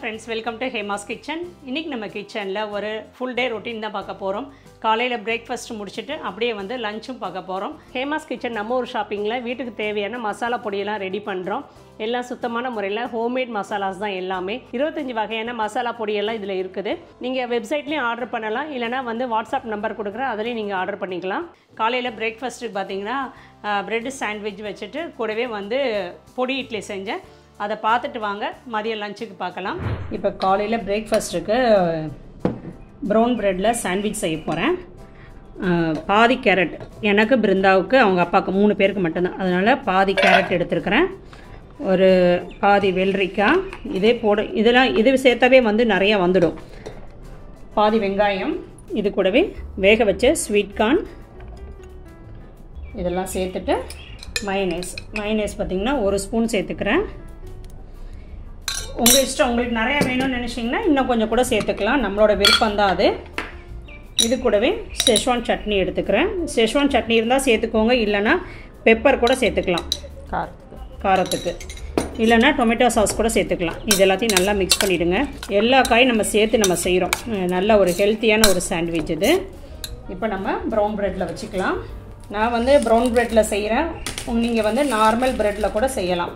Friends welcome to Hema's kitchen இன்றைக்கி நம்ம கிச்சனில் ஒரு ஃபுல் டே ரொட்டீன் தான் பார்க்க போகிறோம் காலையில் பிரேக்ஃபாஸ்ட் முடிச்சுட்டு அப்படியே வந்து லஞ்சும் பார்க்க போகிறோம் ஹேமாஸ் கிச்சன் நம்ம ஒரு ஷாப்பிங்கில் வீட்டுக்கு தேவையான மசாலா பொடியெல்லாம் ரெடி பண்ணுறோம் எல்லாம் சுத்தமான முறையில் ஹோம்மேட் மசாலாஸ் தான் எல்லாமே இருபத்தஞ்சி வகையான மசாலா பொடியெல்லாம் இதில் இருக்குது நீங்கள் வெப்சைட்லேயும் ஆர்டர் பண்ணலாம் இல்லைனா வந்து வாட்ஸ்அப் நம்பர் கொடுக்குறேன் அதுலேயும் நீங்கள் ஆர்டர் பண்ணிக்கலாம் காலையில் பிரேக்ஃபாஸ்ட்டுக்கு பார்த்தீங்கன்னா ப்ரெட் சாண்ட்விச் வச்சுட்டு கூடவே வந்து பொடி இட்லி செஞ்சேன் அதை பார்த்துட்டு வாங்க மதியம் லஞ்சுக்கு பார்க்கலாம் இப்போ காலையில் பிரேக்ஃபாஸ்ட்டுக்கு ப்ரௌன் ப்ரெட்டில் சாண்ட்விச் செய்ய போகிறேன் பாதி கேரட் எனக்கு பிருந்தாவுக்கு அவங்க அப்பாவுக்கு மூணு பேருக்கு மட்டும்தான் அதனால் பாதி கேரட் எடுத்துருக்கிறேன் ஒரு பாதி வெள்ளரிக்காய் இதே போட இதெல்லாம் இது சேர்த்தாவே வந்து நிறையா வந்துடும் பாதி வெங்காயம் இது கூடவே வேக வச்ச ஸ்வீட் கார்ன் இதெல்லாம் சேர்த்துட்டு மயனேஸ் மயனேஸ் பார்த்திங்கன்னா ஒரு ஸ்பூன் சேர்த்துக்கிறேன் உங்கள் இஷ்டம் உங்களுக்கு நிறையா வேணும்னு நினச்சிங்கன்னா இன்னும் கொஞ்சம் கூட சேர்த்துக்கலாம் நம்மளோட விருப்பம் தான் அது இது கூடவே செஷ்வான் சட்னி எடுத்துக்கிறேன் செஷ்வான் சட்னி இருந்தால் சேர்த்துக்கோங்க இல்லைன்னா பெப்பர் கூட சேர்த்துக்கலாம் காரத்துக்கு காரத்துக்கு இல்லைன்னா டொமேட்டோ சாஸ் கூட சேர்த்துக்கலாம் இது எல்லாத்தையும் நல்லா மிக்ஸ் பண்ணிவிடுங்க எல்லா காயும் நம்ம சேர்த்து நம்ம செய்கிறோம் நல்ல ஒரு ஹெல்த்தியான ஒரு சாண்ட்விச் இது இப்போ நம்ம ப்ரௌன் ப்ரெட்டில் வச்சுக்கலாம் நான் வந்து ப்ரௌன் ப்ரெட்டில் செய்கிறேன் நீங்கள் வந்து நார்மல் ப்ரெட்டில் கூட செய்யலாம்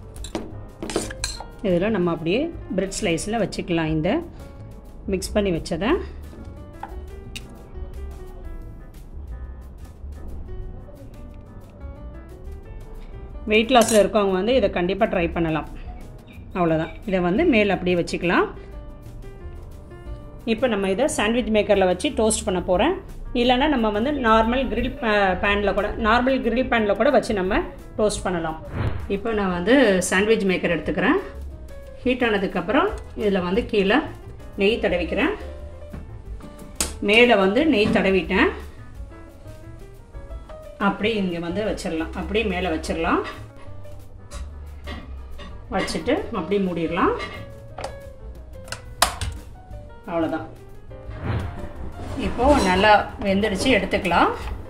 இதில் நம்ம அப்படியே பிரெட் ஸ்லைஸில் வச்சுக்கலாம் இந்த மிக்ஸ் பண்ணி வச்சதை வெயிட் லாஸில் இருக்கவங்க வந்து இதை கண்டிப்பாக ட்ரை பண்ணலாம் அவ்வளோதான் இதை வந்து மேலே அப்படியே வச்சுக்கலாம் இப்போ நம்ம இதை சாண்ட்விச் மேக்கரில் வச்சு டோஸ்ட் பண்ண போகிறேன் இல்லைன்னா நம்ம வந்து நார்மல் கிரில் பேனில் கூட நார்மல் கிரில் பேனில் கூட வச்சு நம்ம டோஸ்ட் பண்ணலாம் இப்போ நான் வந்து சாண்ட்விச் மேக்கர் எடுத்துக்கிறேன் ஹீட் ஆனதுக்கப்புறம் இதில் வந்து கீழே நெய் தடவிக்கிறேன் மேலே வந்து நெய் தடவிட்டேன் அப்படி இங்கே வந்து வச்சிடலாம் அப்படியே மேலே வச்சிடலாம் வச்சுட்டு அப்படி மூடிடலாம் அவ்வளோதான் இப்போது நல்லா வெந்துடுச்சு எடுத்துக்கலாம்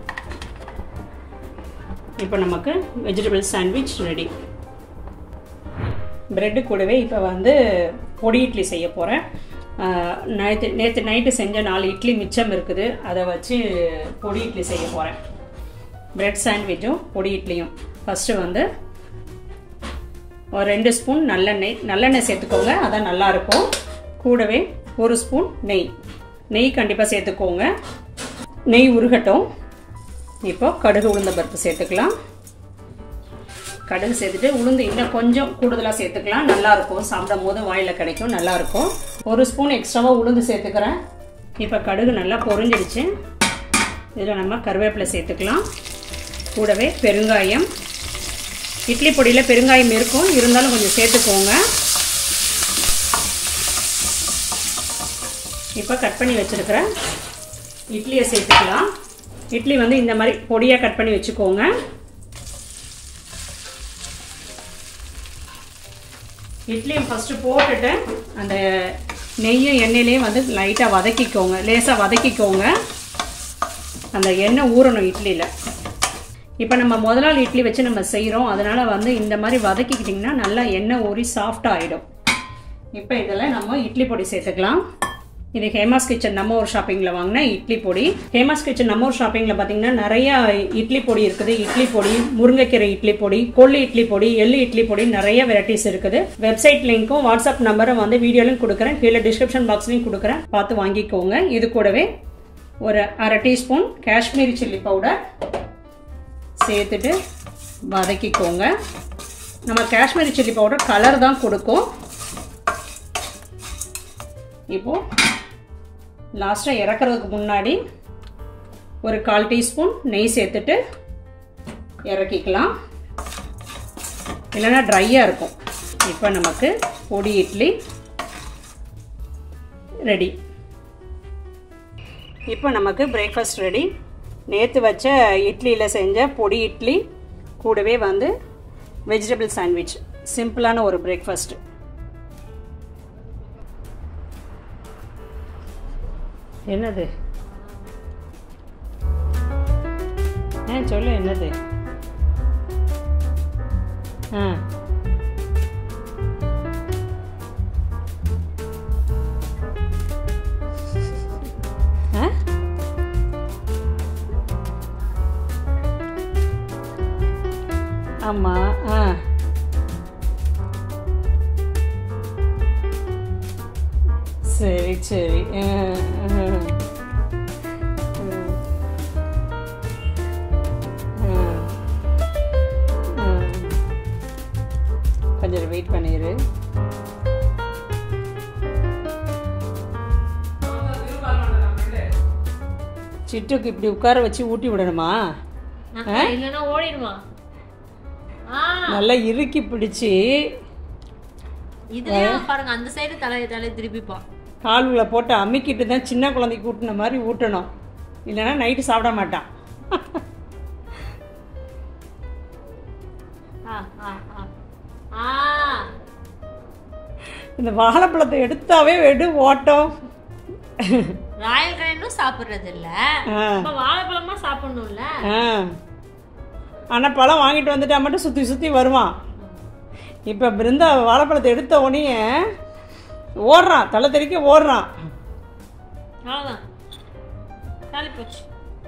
இப்போ நமக்கு வெஜிடபிள் சாண்ட்விச் ரெடி ப்ரெட்டு கூடவே இப்போ வந்து பொடி இட்லி செய்ய போகிறேன் நேற்று நேற்று நைட்டு செஞ்ச நாலு இட்லி மிச்சம் இருக்குது அதை வச்சு பொடி இட்லி செய்ய போகிறேன் ப்ரெட் சாண்ட்விச்சும் பொடி இட்லியும் ஃபஸ்ட்டு வந்து ஒரு ரெண்டு ஸ்பூன் நல்லெண்ணெய் நல்லெண்ணெய் சேர்த்துக்கோங்க அதான் நல்லாயிருக்கும் கூடவே ஒரு ஸ்பூன் நெய் நெய் கண்டிப்பாக சேர்த்துக்கோங்க நெய் உருகட்டும் இப்போ கடுகு உளுந்த பருப்பு சேர்த்துக்கலாம் கடுகு சேர்த்துட்டு உளுந்து இன்னும் கொஞ்சம் கூடுதலாக சேர்த்துக்கலாம் நல்லாயிருக்கும் சாப்பிடும் போது வாயில் கிடைக்கும் நல்லாயிருக்கும் ஒரு ஸ்பூன் எக்ஸ்ட்ராவாக உளுந்து சேர்த்துக்கிறேன் இப்போ கடுகு நல்லா பொரிஞ்சிடுச்சு இதில் நம்ம கருவேப்பிலை சேர்த்துக்கலாம் கூடவே பெருங்காயம் இட்லி பொடியில் பெருங்காயம் இருக்கும் இருந்தாலும் கொஞ்சம் சேர்த்துக்கோங்க இப்போ கட் பண்ணி வச்சுருக்கிற இட்லியை சேர்த்துக்கலாம் இட்லி வந்து இந்த மாதிரி பொடியாக கட் பண்ணி வச்சுக்கோங்க இட்லியும் ஃபஸ்ட்டு போட்டுட்டு அந்த நெய்யும் எண்ணெயிலையும் வந்து லைட்டாக வதக்கிக்கோங்க லேசாக வதக்கிக்கோங்க அந்த எண்ணெய் ஊறணும் இட்லியில் இப்போ நம்ம முதல் நாள் இட்லி வச்சு நம்ம செய்கிறோம் அதனால் வந்து இந்த மாதிரி வதக்கிக்கிட்டிங்கன்னா நல்லா எண்ணெய் ஊறி சாஃப்டாக ஆகிடும் இப்போ இதில் நம்ம இட்லி பொடி சேர்த்துக்கலாம் இது ஹேமாஸ் கிச்சன் நம்ம ஒரு ஷாப்பிங்கில் வாங்கின இட்லி பொடி ஹேமாஸ் கிச்சன் நம்ம ஒரு ஷாப்பிங்கில் பார்த்தீங்கன்னா நிறையா இட்லி பொடி இருக்குது இட்லி பொடி முருங்கைக்கீரை இட்லி பொடி கொள்ளு இட்லி பொடி எள்ளு இட்லி பொடி நிறைய வெரைட்டிஸ் இருக்குது வெப்சைட் லிங்க்கும் வாட்ஸ்அப் நம்பரும் வந்து வீடியோலையும் கொடுக்குறேன் கீழே டிஸ்கிரிப்ஷன் பாக்ஸ்லையும் கொடுக்குறேன் பார்த்து வாங்கிக்கோங்க இது கூடவே ஒரு அரை டீஸ்பூன் காஷ்மீரி சில்லி பவுடர் சேர்த்துட்டு வதக்கிக்கோங்க நம்ம காஷ்மீரி சில்லி பவுடர் கலர் தான் கொடுக்கும் இப்போது லாஸ்ட்டாக இறக்குறதுக்கு முன்னாடி ஒரு கால் டீஸ்பூன் நெய் சேர்த்துட்டு இறக்கிக்கலாம் இல்லைன்னா ட்ரையாக இருக்கும் இப்போ நமக்கு பொடி இட்லி ரெடி இப்போ நமக்கு பிரேக்ஃபாஸ்ட் ரெடி நேற்று வச்ச இட்லியில் செஞ்ச பொடி இட்லி கூடவே வந்து வெஜிடபிள் சாண்ட்விச் சிம்பிளான ஒரு பிரேக்ஃபாஸ்ட்டு என்னது ஆ சொல்லு என்னது ஆ ஆமாம் ஆ சரி சரி ஆ, ஆ. ம். ம். ம். கொஞ்சம் வெயிட் பண்ணிடு சிட்டுக்கு இப்படி உட்கார வச்சு ஊட்டி விடணுமா இல்லைன்னா ஓடிடுமா ஆ நல்லா இறுக்கி பிடிச்சி இதுலயும் பாருங்க அந்த சைடு தலையை தலையை திருப்பிப்பான் கால்களை போட்டு அமுக்கிட்டு தான் சின்ன குழந்தைக்கு ஊட்டின மாதிரி ஊட்டணும் இல்லைன்னா நைட்டு சாப்பிட மாட்டான் ஆ ஆ ஆ ஆ இந்த வாழைப்பழத்தை எடுத்தாவே வெடு ஓட்டம் ராயல் கிரைண்டும் சாப்பிடுறது இல்ல ஆ. இப்ப வாழைப்பழமா சாப்பிடணும்ல ஆ ஆனால் பழம் வாங்கிட்டு வந்துட்டா மட்டும் சுற்றி சுற்றி வருவான் இப்போ பிருந்தா வாழைப்பழத்தை எடுத்த உடனே ஓடுறான் தலை தெறிக்க ஓடுறான் அவ்வளவுதான் காலி போச்சு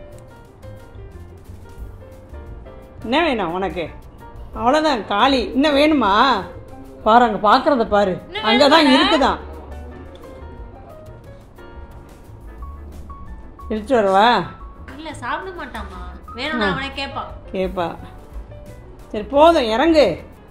என்ன வேணும் உனக்கு அவ்வளோதான் காளி இன்னும் வேணுமா பாரு அங்கே பார்க்குறத பாரு அங்கே தான் இருக்குதான் இழுத்து வரவா இல்ல சாப்பிட மாட்டாமா வேணும் நான் அவனை கேட்பான் கேப்பா சரி போதும் இறங்கு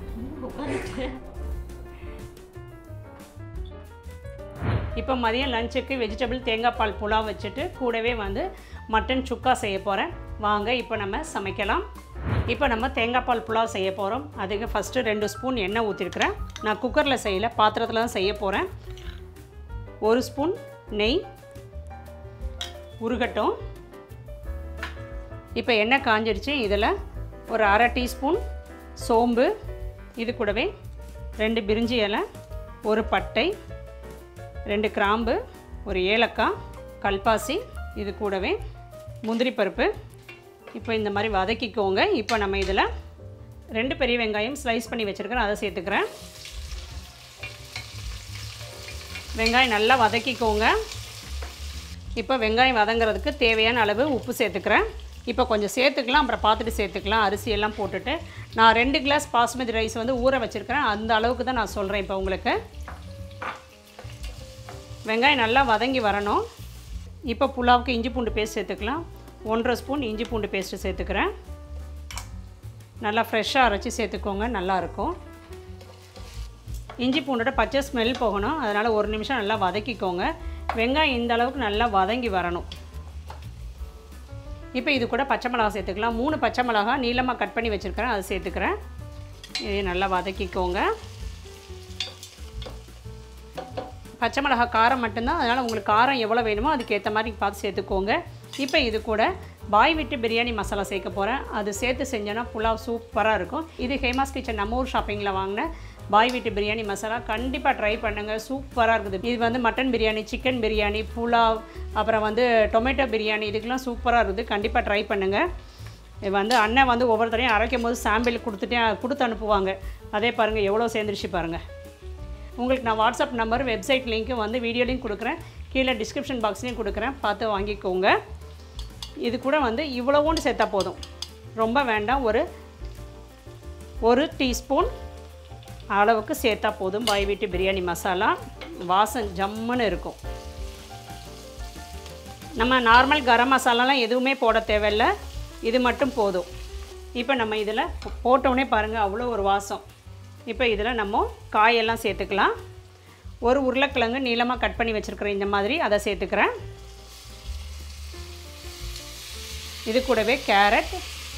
இப்போ மதியம் லஞ்சுக்கு வெஜிடபிள் தேங்காய் பால் புலாவ் வச்சுட்டு கூடவே வந்து மட்டன் சுக்கா செய்ய போகிறேன் வாங்க இப்போ நம்ம சமைக்கலாம் இப்போ நம்ம தேங்காய் பால் புலாவ் செய்ய போகிறோம் அதுக்கு ஃபஸ்ட்டு ரெண்டு ஸ்பூன் எண்ணெய் ஊற்றிருக்கிறேன் நான் குக்கரில் செய்யலை பாத்திரத்தில் தான் செய்ய போகிறேன் ஒரு ஸ்பூன் நெய் உருகட்டும் இப்போ எண்ணெய் காஞ்சிடுச்சு இதில் ஒரு அரை டீஸ்பூன் சோம்பு இது கூடவே ரெண்டு பிரிஞ்சி இலை ஒரு பட்டை ரெண்டு கிராம்பு ஒரு ஏலக்காய் கல்பாசி இது கூடவே முந்திரி பருப்பு இப்போ இந்த மாதிரி வதக்கிக்கோங்க இப்போ நம்ம இதில் ரெண்டு பெரிய வெங்காயம் ஸ்லைஸ் பண்ணி வச்சுருக்கிறேன் அதை சேர்த்துக்கிறேன் வெங்காயம் நல்லா வதக்கிக்கோங்க இப்போ வெங்காயம் வதங்குறதுக்கு தேவையான அளவு உப்பு சேர்த்துக்கிறேன் இப்போ கொஞ்சம் சேர்த்துக்கலாம் அப்புறம் பார்த்துட்டு சேர்த்துக்கலாம் அரிசி எல்லாம் போட்டுட்டு நான் ரெண்டு கிளாஸ் பாஸ்மதி ரைஸ் வந்து ஊற வச்சுருக்கிறேன் அந்த அளவுக்கு தான் நான் சொல்கிறேன் இப்போ உங்களுக்கு வெங்காயம் நல்லா வதங்கி வரணும் இப்போ புலாவுக்கு இஞ்சி பூண்டு பேஸ்ட் சேர்த்துக்கலாம் ஒன்றரை ஸ்பூன் இஞ்சி பூண்டு பேஸ்ட்டு சேர்த்துக்கிறேன் நல்லா ஃப்ரெஷ்ஷாக அரைச்சி சேர்த்துக்கோங்க நல்லாயிருக்கும் இஞ்சி பூண்டோட பச்சை ஸ்மெல் போகணும் அதனால் ஒரு நிமிஷம் நல்லா வதக்கிக்கோங்க வெங்காயம் இந்த அளவுக்கு நல்லா வதங்கி வரணும் இப்போ இது கூட பச்சை மிளகா சேர்த்துக்கலாம் மூணு பச்சை மிளகா நீளமாக கட் பண்ணி வச்சுருக்கிறேன் அதை சேர்த்துக்கிறேன் இதை நல்லா வதக்கிக்கோங்க பச்சை மிளகா காரம் மட்டும்தான் அதனால் உங்களுக்கு காரம் எவ்வளோ வேணுமோ அதுக்கேற்ற மாதிரி பார்த்து சேர்த்துக்கோங்க இப்போ இது கூட பாய் விட்டு பிரியாணி மசாலா சேர்க்க போகிறேன் அது சேர்த்து செஞ்சோன்னா புலாவ் சூப்பராக இருக்கும் இது ஹேமாஸ் கிச்சன் நம்ம ஊர் ஷாப்பிங்கில் வாங்கின பாய் வீட்டு பிரியாணி மசாலா கண்டிப்பாக ட்ரை பண்ணுங்கள் சூப்பராக இருக்குது இது வந்து மட்டன் பிரியாணி சிக்கன் பிரியாணி புலாவ் அப்புறம் வந்து டொமேட்டோ பிரியாணி இதுக்கெல்லாம் சூப்பராக இருக்குது கண்டிப்பாக ட்ரை பண்ணுங்கள் இது வந்து அண்ணன் வந்து ஒவ்வொருத்தரையும் அரைக்கும் போது சாம்பிள் கொடுத்துட்டே கொடுத்து அனுப்புவாங்க அதே பாருங்கள் எவ்வளோ சேர்ந்துருச்சு பாருங்கள் உங்களுக்கு நான் வாட்ஸ்அப் நம்பர் வெப்சைட் லிங்க்கும் வந்து வீடியோ லிங்க் கொடுக்குறேன் கீழே டிஸ்கிரிப்ஷன் பாக்ஸ்லேயும் கொடுக்குறேன் பார்த்து வாங்கிக்கோங்க இது கூட வந்து இவ்வளவோண்டு சேர்த்தா போதும் ரொம்ப வேண்டாம் ஒரு ஒரு டீஸ்பூன் அளவுக்கு சேர்த்தா போதும் பாய் வீட்டு பிரியாணி மசாலா வாசம் ஜம்முன்னு இருக்கும் நம்ம நார்மல் கரம் மசாலாலாம் எதுவுமே போட தேவையில்ல இது மட்டும் போதும் இப்போ நம்ம இதில் போட்டோடனே பாருங்கள் அவ்வளோ ஒரு வாசம் இப்போ இதில் நம்ம காயெல்லாம் சேர்த்துக்கலாம் ஒரு உருளைக்கிழங்கு நீளமாக கட் பண்ணி வச்சுருக்கிறேன் இந்த மாதிரி அதை சேர்த்துக்கிறேன் இது கூடவே கேரட்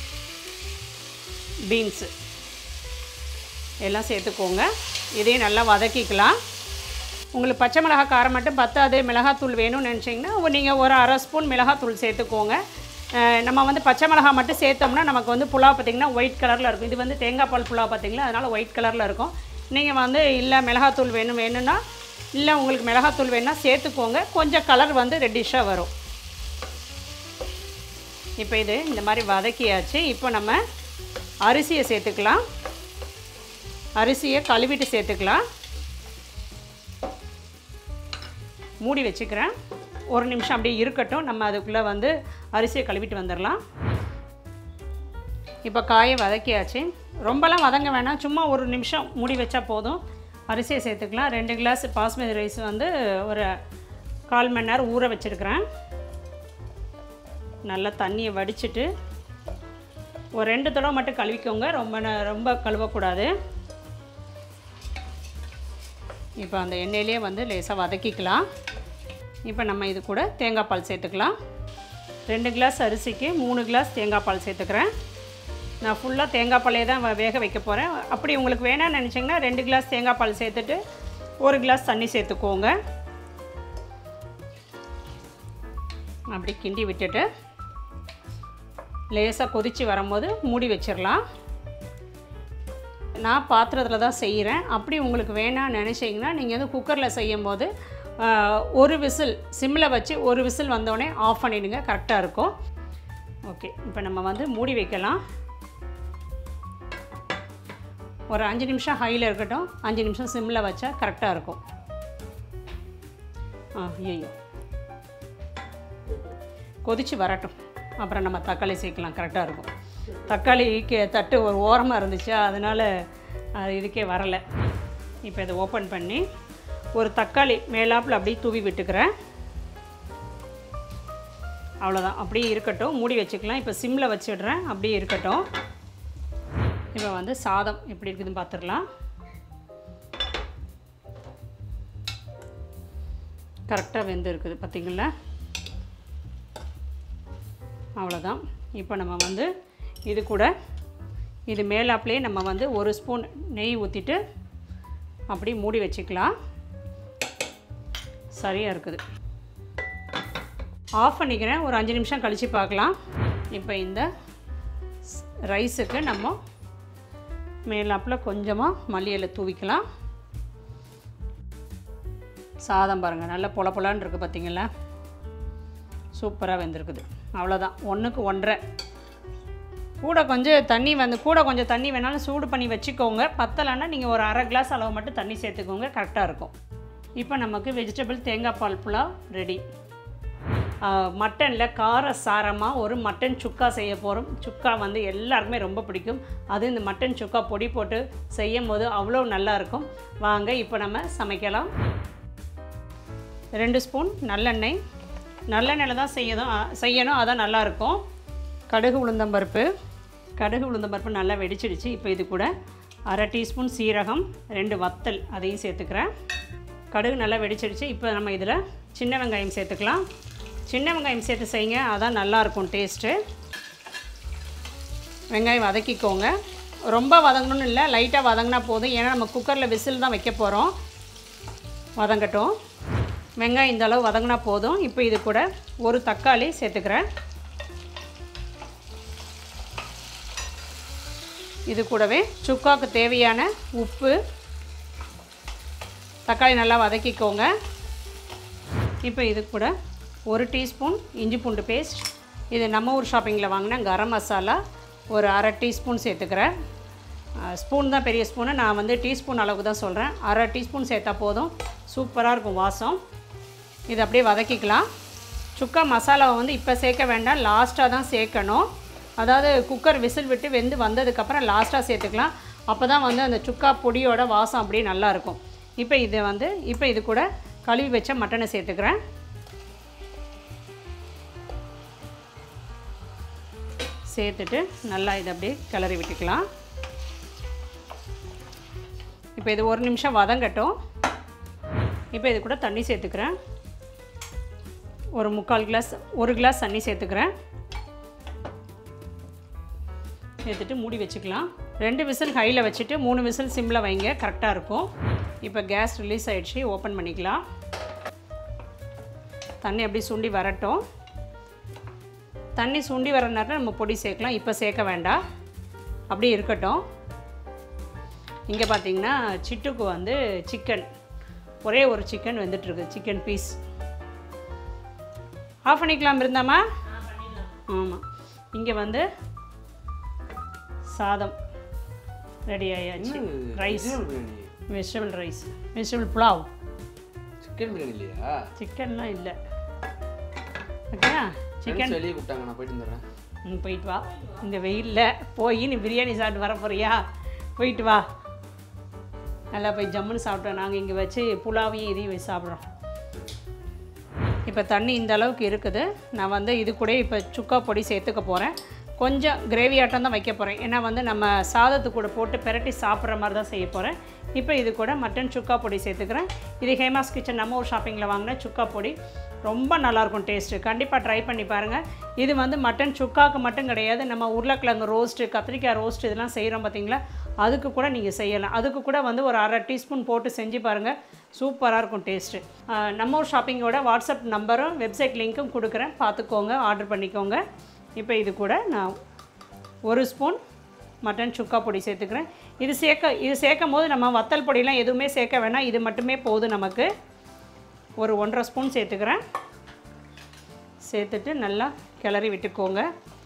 பீன்ஸு எல்லாம் சேர்த்துக்கோங்க இதையும் நல்லா வதக்கிக்கலாம் உங்களுக்கு பச்சை மிளகாய் காரம் மட்டும் பத்தாது மிளகாத்தூள் வேணும்னு நினச்சிங்கன்னா நீங்கள் ஒரு அரை ஸ்பூன் மிளகாத்தூள் சேர்த்துக்கோங்க அஹ் நம்ம வந்து பச்சை மிளகாய் மட்டும் சேர்த்தோம்னா நமக்கு வந்து புலாவ் பார்த்திங்கன்னா ஒயிட் கலரில் இருக்கும் இது வந்து தேங்காய் பால் புலாவ் பார்த்திங்களா அதனால் ஒயிட் கலரில் இருக்கும் நீங்கள் வந்து இல்லை மிளகாத்தூள் வேணும் வேணும்னா இல்லை உங்களுக்கு மிளகாத்தூள் வேணும்னா சேர்த்துக்கோங்க கொஞ்சம் கலர் வந்து ரெட்டிஷாக வரும் இப்போ இது இந்த மாதிரி வதக்கியாச்சு இப்போ நம்ம அரிசியை சேர்த்துக்கலாம் அரிசியை கழுவிட்டு சேர்த்துக்கலாம் மூடி வச்சுக்கிறேன் ஒரு நிமிஷம் அப்படியே இருக்கட்டும் நம்ம அதுக்குள்ளே வந்து அரிசியை கழுவிட்டு வந்துடலாம் இப்போ காயை வதக்கியாச்சு ரொம்பலாம் வதங்க வேணாம் சும்மா ஒரு நிமிஷம் மூடி வச்சா போதும் அரிசியை சேர்த்துக்கலாம் ரெண்டு கிளாஸ் பாஸ்மதி ரைஸ் வந்து ஒரு கால் மணி நேரம் ஊற வச்சுருக்கிறேன் நல்லா தண்ணியை வடிச்சிட்டு ஒரு ரெண்டு தடவை மட்டும் கழுவிக்கோங்க ரொம்ப நே- ரொம்ப கழுவக்கூடாது இப்போ அந்த எண்ணெயிலே வந்து லேசாக வதக்கிக்கலாம் இப்போ நம்ம இது கூட தேங்காய் பால் சேர்த்துக்கலாம் ரெண்டு கிளாஸ் அரிசிக்கு மூணு கிளாஸ் தேங்காய் பால் சேர்த்துக்கிறேன் நான் ஃபுல்லாக தேங்காய் பாலே தான் வ- வேக வைக்க போகிறேன் அப்படி உங்களுக்கு வேணாம்னு நினச்சிங்கன்னா ரெண்டு கிளாஸ் தேங்காய் பால் சேர்த்துட்டு ஒரு கிளாஸ் தண்ணி சேர்த்துக்கோங்க அப்படி கிண்டி விட்டுட்டு லேசாக கொதித்து வரும்போது மூடி வச்சிடலாம் நான் பாத்திரத்தில் தான் செய்கிறேன் அப்படி உங்களுக்கு வேணாம்னு நினச்சிங்கன்னா நீங்கள் வந்து குக்கரில் செய்யும் போது ஆஹ், ஒரு விசில் சிம்மில் வச்சு ஒரு விசில் வந்தோடனே ஆஃப் பண்ணிடுங்க கரெக்டாக இருக்கும் ஓகே இப்போ நம்ம வந்து மூடி வைக்கலாம் ஒரு அஞ்சு நிமிஷம் ஹையில் இருக்கட்டும் அஞ்சு நிமிஷம் சிம்மில் வச்சா கரெக்டாக இருக்கும் ஆ ஐயோ கொதிச்சு வரட்டும் அப்புறம் நம்ம தக்காளி சேர்க்கலாம் கரெக்டாக இருக்கும் தக்காளிக்கு தட்டு ஒரு ஓரமாக இருந்துச்சு அதனால் அது இதுக்கே வரலை இப்போ இதை ஓப்பன் பண்ணி ஒரு தக்காளி மேலாப்பில் அப்படியே தூவி விட்டுக்கிறேன் அவ்வளோதான் அப்படியே இருக்கட்டும் மூடி வச்சுக்கலாம் இப்போ சிம்மில் வச்சிடுறேன் அப்படியே இருக்கட்டும் இப்போ வந்து சாதம் எப்படி இருக்குதுன்னு பார்த்துடலாம் கரெக்டாக வெந்து இருக்குது பார்த்தீங்களா அவ்வளோதான் இப்போ நம்ம வந்து இது கூட இது மேலாப்லேயே நம்ம வந்து ஒரு ஸ்பூன் நெய் ஊற்றிட்டு அப்படி மூடி வச்சுக்கலாம் சரியாக இருக்குது ஆஃப் பண்ணிக்கிறேன் ஒரு அஞ்சு நிமிஷம் கழித்து பார்க்கலாம் இப்போ இந்த ஸ்- ரைஸுக்கு நம்ம மேலாப்பில் கொஞ்சமாக மல்லி இலை தூவிக்கலாம் சாதம் பாருங்கள் நல்லா பொல பொலான்னு இருக்குது பார்த்தீங்களா சூப்பராக வெந்திருக்குது அவ்வளோதான் ஒன்றுக்கு ஒன்றரை கூட கொஞ்சம் தண்ணி வந்து கூட கொஞ்சம் தண்ணி வேணாலும் சூடு பண்ணி வச்சுக்கோங்க பத்தலைன்னா நீங்கள் ஒரு அரை கிளாஸ் அளவு மட்டும் தண்ணி சேர்த்துக்கோங்க கரெக்டாக இருக்கும் இப்போ நமக்கு வெஜிடபிள் தேங்காய் பால் புலாவ் ரெடி மட்டனில் கார சாரமாக ஒரு மட்டன் சுக்கா செய்ய போகிறோம் சுக்கா வந்து எல்லாருக்குமே ரொம்ப பிடிக்கும் அது இந்த மட்டன் சுக்கா பொடி போட்டு செய்யும் போது அவ்வளோ நல்லா இருக்கும் வாங்க இப்போ நம்ம சமைக்கலாம் ரெண்டு ஸ்பூன் நல்லெண்ணெய் நல்லெண்ணெயில் தான் செய்யணும் அ- செய்யணும் அதான் நல்லாயிருக்கும் கடுகு உளுந்தம்பருப்பு கடுகு உளுந்தம்பருப்பு நல்லா வெடிச்சிடுச்சு இப்போ இது கூட அரை டீஸ்பூன் சீரகம் ரெண்டு வத்தல் அதையும் சேர்த்துக்கிறேன் கடுகு நல்லா வெடிச்சிடுச்சு இப்போ நம்ம இதில் சின்ன வெங்காயம் சேர்த்துக்கலாம் சின்ன வெங்காயம் சேர்த்து செய்யுங்க அதான் நல்லாயிருக்கும் டேஸ்ட்டு வெங்காயம் வதக்கிக்கோங்க ரொம்ப வதங்கணும்னு இல்லை லைட்டாக வதங்கினா போதும் ஏன்னா நம்ம குக்கரில் விசில் தான் வைக்க போகிறோம் வதங்கட்டும் வெங்காயம் இந்த அளவு வதங்கினா போதும் இப்போ இது கூட ஒரு தக்காளி சேர்த்துக்கிறேன் இது கூடவே சுக்காக்கு தேவையான உப்பு தக்காளி நல்லா வதக்கிக்கோங்க இப்போ இது கூட ஒரு டீஸ்பூன் இஞ்சி பூண்டு பேஸ்ட் இது நம்ம ஊர் ஷாப்பிங்கில் வாங்கின கரம் மசாலா ஒரு அரை டீஸ்பூன் சேர்த்துக்கிறேன் ஸ்பூன் தான் பெரிய ஸ்பூனு நான் வந்து டீஸ்பூன் அளவுக்கு தான் சொல்கிறேன் அரை டீஸ்பூன் சேர்த்தா போதும் சூப்பராக இருக்கும் வாசம் இது அப்படியே வதக்கிக்கலாம் சுக்கா மசாலாவை வந்து இப்போ சேர்க்க வேண்டாம் லாஸ்ட்டாக தான் சேர்க்கணும் அதாவது குக்கர் விசில் விட்டு வெந்து வந்ததுக்கப்புறம் லாஸ்ட்டாக சேர்த்துக்கலாம் அப்போ தான் வந்து அந்த சுக்கா பொடியோட வாசம் அப்படியே நல்லாயிருக்கும் இப்போ இதை வந்து இப்போ இது கூட கழுவி வச்ச மட்டனை சேர்த்துக்கிறேன் சேர்த்துட்டு நல்லா இதை அப்படியே கிளறி விட்டுக்கலாம் இப்போ இது ஒரு நிமிஷம் வதங்கட்டும் இப்போ இது கூட தண்ணி சேர்த்துக்கிறேன் ஒரு முக்கால் கிளாஸ் ஒரு கிளாஸ் தண்ணி சேர்த்துக்கிறேன் சேர்த்துட்டு மூடி வச்சுக்கலாம் ரெண்டு விசில் ஹையில் வச்சுட்டு மூணு விசில் சிம்மில் வைங்க கரெக்டாக இருக்கும் இப்போ கேஸ் ரிலீஸ் ஆயிடுச்சு ஓப்பன் பண்ணிக்கலாம் தண்ணி அப்படியே சுண்டி வரட்டும் தண்ணி சுண்டி வர நேரம் நம்ம பொடி சேர்க்கலாம் இப்போ சேர்க்க வேண்டாம் அப்படியே இருக்கட்டும் இங்கே பார்த்தீங்கன்னா சிட்டுக்கு வந்து சிக்கன் ஒரே ஒரு சிக்கன் வெந்துட்டுருக்கு சிக்கன் பீஸ் ஆஃப் பண்ணிக்கலாம் இருந்தாமா ஆமாம் இங்கே வந்து சாதம் ரெடி ஆயாச்சு rice biryani vegetable rice vegetable pulao chicken biryani இல்லையா சிக்கன்லாம் இல்லை ஓகேயா சிக்கன் வெளியே கூப்பிட்டாங்க நான் போயிட்டு வந்துடுறேன் ம் போயிட்டு வா இந்த வெயிலில் போய் நீ பிரியாணி சாப்பிட்டு வர போறியா போயிட்டு வா நல்லா போய் ஜம்முன்னு சாப்பிட்டோம் நாங்கள் இங்கே வச்சு புலாவையும் இதையும் வச்சு சாப்பிட்றோம் இப்போ தண்ணி இந்த அளவுக்கு இருக்குது நான் வந்து இது கூட இப்போ சுக்கா பொடி சேர்த்துக்க போகிறேன் கொஞ்சம் கிரேவி ஆட்டம் தான் வைக்க போகிறேன் ஏன்னா வந்து நம்ம சாதத்து கூட போட்டு பெரட்டி சாப்பிட்ற மாதிரி தான் செய்ய போகிறேன் இப்போ இது கூட மட்டன் சுக்கா பொடி சேர்த்துக்கிறேன் இது ஹேமாஸ் கிச்சன் நம்ம ஒரு ஷாப்பிங்கில் வாங்கின சுக்கா பொடி ரொம்ப நல்லாயிருக்கும் டேஸ்ட்டு கண்டிப்பாக ட்ரை பண்ணி பாருங்கள் இது வந்து மட்டன் சுக்காவுக்கு மட்டும் கிடையாது நம்ம உருளைக்கிழங்கு ரோஸ்ட்டு கத்திரிக்காய் ரோஸ்ட் இதெல்லாம் செய்கிறோம் பார்த்தீங்களா அதுக்கு கூட நீங்கள் செய்யலாம் அதுக்கு கூட வந்து ஒரு அரை டீஸ்பூன் போட்டு செஞ்சு பாருங்கள் சூப்பராக இருக்கும் டேஸ்ட்டு நம்ம ஒரு ஷாப்பிங்கோட வாட்ஸ்அப் நம்பரும் வெப்சைட் லிங்க்கும் கொடுக்குறேன் பார்த்துக்கோங்க ஆர்டர் பண்ணிக்கோங்க இப்போ இது கூட நான் ஒரு ஸ்பூன் மட்டன் சுக்கா பொடி சேர்த்துக்கிறேன் இது சேர்க்க இது சேர்க்கும் போது நம்ம வத்தல் பொடியெலாம் எதுவுமே சேர்க்க வேணாம் இது மட்டுமே போதும் நமக்கு ஒரு ஒன்றரை ஸ்பூன் சேர்த்துக்கிறேன் சேர்த்துட்டு நல்லா கிளறி விட்டுக்கோங்க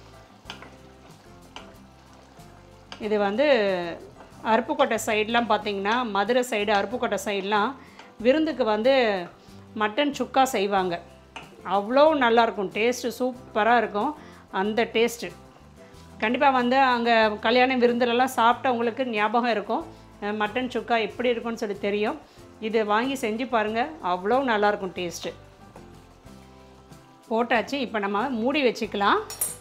இது வந்து அருப்புக்கோட்டை சைட்லாம் பார்த்தீங்கன்னா மதுரை சைடு அருப்புக்கோட்டை சைட்லாம் விருந்துக்கு வந்து மட்டன் சுக்கா செய்வாங்க அவ்வளோ நல்லாயிருக்கும் டேஸ்ட்டு சூப்பராக இருக்கும் அந்த டேஸ்ட்டு கண்டிப்பாக வந்து அங்கே கல்யாண விருந்துலலாம் சாப்பிட்டவங்களுக்கு ஞாபகம் இருக்கும் அஹ் மட்டன் சுக்கா எப்படி இருக்கும்னு சொல்லி தெரியும் இது வாங்கி செஞ்சு பாருங்கள் அவ்வளோ நல்லாயிருக்கும் டேஸ்ட்டு போட்டாச்சு இப்போ நம்ம மூடி வச்சுக்கலாம்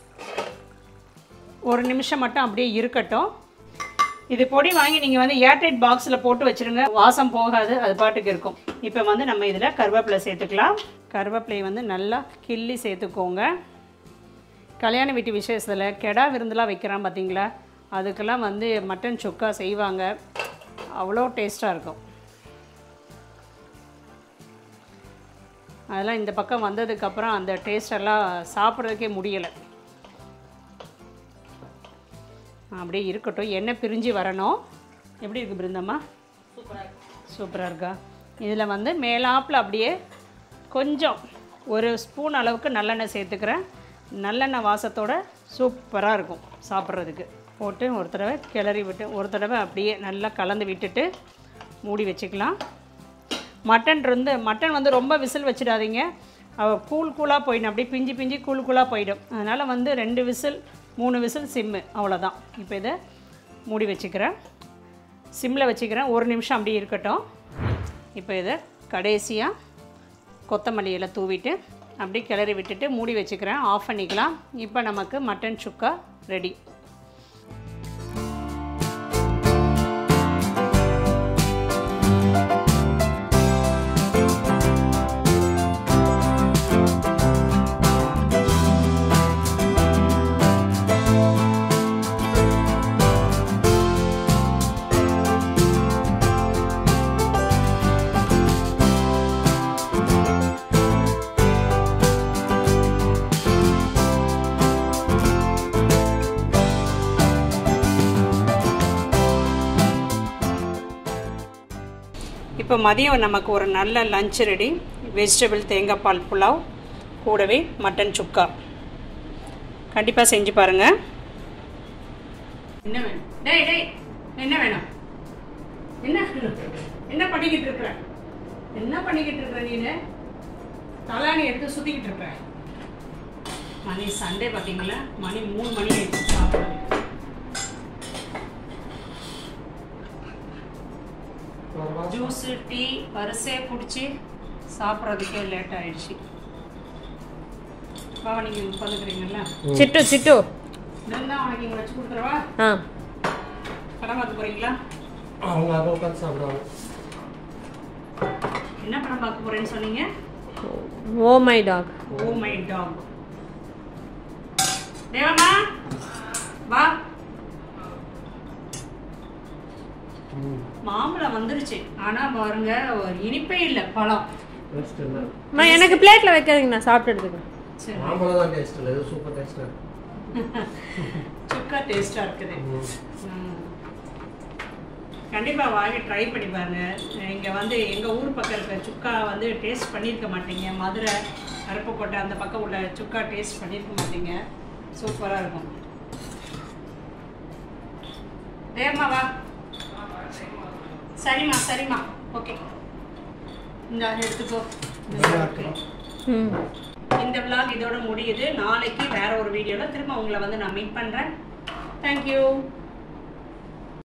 ஒரு நிமிஷம் மட்டும் அப்படியே இருக்கட்டும் இது பொடி வாங்கி நீங்கள் வந்து ஏர்டைட் பாக்ஸில் போட்டு வச்சுருங்க வாசம் போகாது அது பாட்டுக்கு இருக்கும் இப்போ வந்து நம்ம இதில் கருவேப்பிலை சேர்த்துக்கலாம் கருவேப்பிலையை வந்து நல்லா கிள்ளி சேர்த்துக்கோங்க கல்யாண வீட்டு விசேஷத்தில் கெடா விருந்துலாம் வைக்கிறான் பார்த்தீங்களா அதுக்கெல்லாம் வந்து மட்டன் சுக்கா செய்வாங்க அவ்வளோ டேஸ்ட்டாக இருக்கும் அதெல்லாம் இந்த பக்கம் வந்ததுக்கப்புறம் அந்த டேஸ்ட் எல்லாம் சாப்பிட்றதுக்கே முடியலை அப்படியே இருக்கட்டும் எண்ணெய் பிரிஞ்சு வரணும் எப்படி இருக்குது பிருந்தம்மா சூப்பராக இருக்கா இதில் வந்து மேலாப்பில் அப்படியே கொஞ்சம் ஒரு ஸ்பூன் அளவுக்கு நல்லெண்ணெய் சேர்த்துக்கிறேன் நல்லெண்ணெய் வாசத்தோட சூப்பராக இருக்கும் சாப்பிட்றதுக்கு போட்டு ஒரு தடவை கிளறி விட்டு ஒரு தடவை அப்படியே நல்லா கலந்து விட்டுட்டு மூடி வச்சுக்கலாம் மட்டன் இருந்து மட்டன் வந்து ரொம்ப விசில் வச்சிடாதீங்க அவ கூழ் கூழாக போயிடும் அப்படியே பிஞ்சு பிஞ்சு கூழ் கூழாக போயிடும் அதனால் வந்து ரெண்டு விசில் மூணு விசில் சிம்மு அவ்வளோதான் இப்போ இதை மூடி வச்சுக்கிறேன் சிம்மில் வச்சுக்கிறேன் ஒரு நிமிஷம் அப்படியே இருக்கட்டும் இப்போ இதை கடைசியாக கொத்தமல்லி இலை தூவிட்டு அப்படியே கிளறி விட்டுட்டு மூடி வச்சுக்கிறேன் ஆஃப் பண்ணிக்கலாம் இப்போ நமக்கு மட்டன் சுக்கா ரெடி இப்போ மதியம் நமக்கு ஒரு நல்ல லஞ்ச் ரெடி வெஜிடபிள் தேங்காய் பால் புலாவ் கூடவே மட்டன் சுக்கா கண்டிப்பாக செஞ்சு பாருங்கள் என்ன வேணும் டேய் டேய் என்ன வேணும் என்ன வேணும் என்ன பண்ணிக்கிட்டு இருக்கிற என்ன பண்ணிக்கிட்டு இருக்கிற நீனு தலானி எடுத்து சுற்றிக்கிட்டு இருக்கிற மணி சண்டே பார்த்தீங்களா மணி மூணு மணி ஆயிடுச்சு சாப்பிடுறது ஜூஸு டீ வரிசையை பிடிச்சி சாப்பிட்றதுக்கே லேட் ஆயிடுச்சு பாவா நீங்கள் உட்காந்துக்கிறீங்கல்ல சிட்டு சிட்டு இருந்தா உனக்கு இங்கே வச்சு கொடுத்துருவா ஆ படம் பார்க்க போகிறீங்களா அவங்க அதை உட்காந்து சாப்பிடுவாங்க என்ன படம் பார்க்க போகிறேன்னு சொன்னீங்க oh my dog oh my dog தேவமா வா மாம்பழம் வந்துருச்சு ஆனா பாருங்க ஒரு இனிப்பே இல்லை பழம் டேஸ்ட் இல்லை அம்மா எனக்கு பிளேட்ல வைக்காதீங்க நான் சாப்பிட்டு எடுத்துக்கிறேன் சரி மாம்பழம் தான் டேஸ்ட் இல்லை இது சூப்பர் டேஸ்ட் சுக்கா டேஸ்டா இருக்குது ம். கண்டிப்பா வாங்கி ட்ரை பண்ணி பாருங்க இங்க வந்து எங்க ஊர் பக்கம் இருக்க சுக்கா வந்து டேஸ்ட் பண்ணியிருக்க மாட்டீங்க மதுரை அருப்புக்கோட்டை அந்த பக்கம் உள்ள சுக்கா டேஸ்ட் பண்ணியிருக்க மாட்டீங்க சூப்பரா இருக்கும் தேவமா வா சரிம்மா சரிம்மா ஓகே இந்த எடுத்துக்கோ இந்த நல்லா இருக்கு. ம் இந்த vlog இதோட முடியுது நாளைக்கு வேற ஒரு வீடியோவில் திரும்ப உங்களை வந்து நான் மீட் பண்ணுறேன் தேங்க்யூ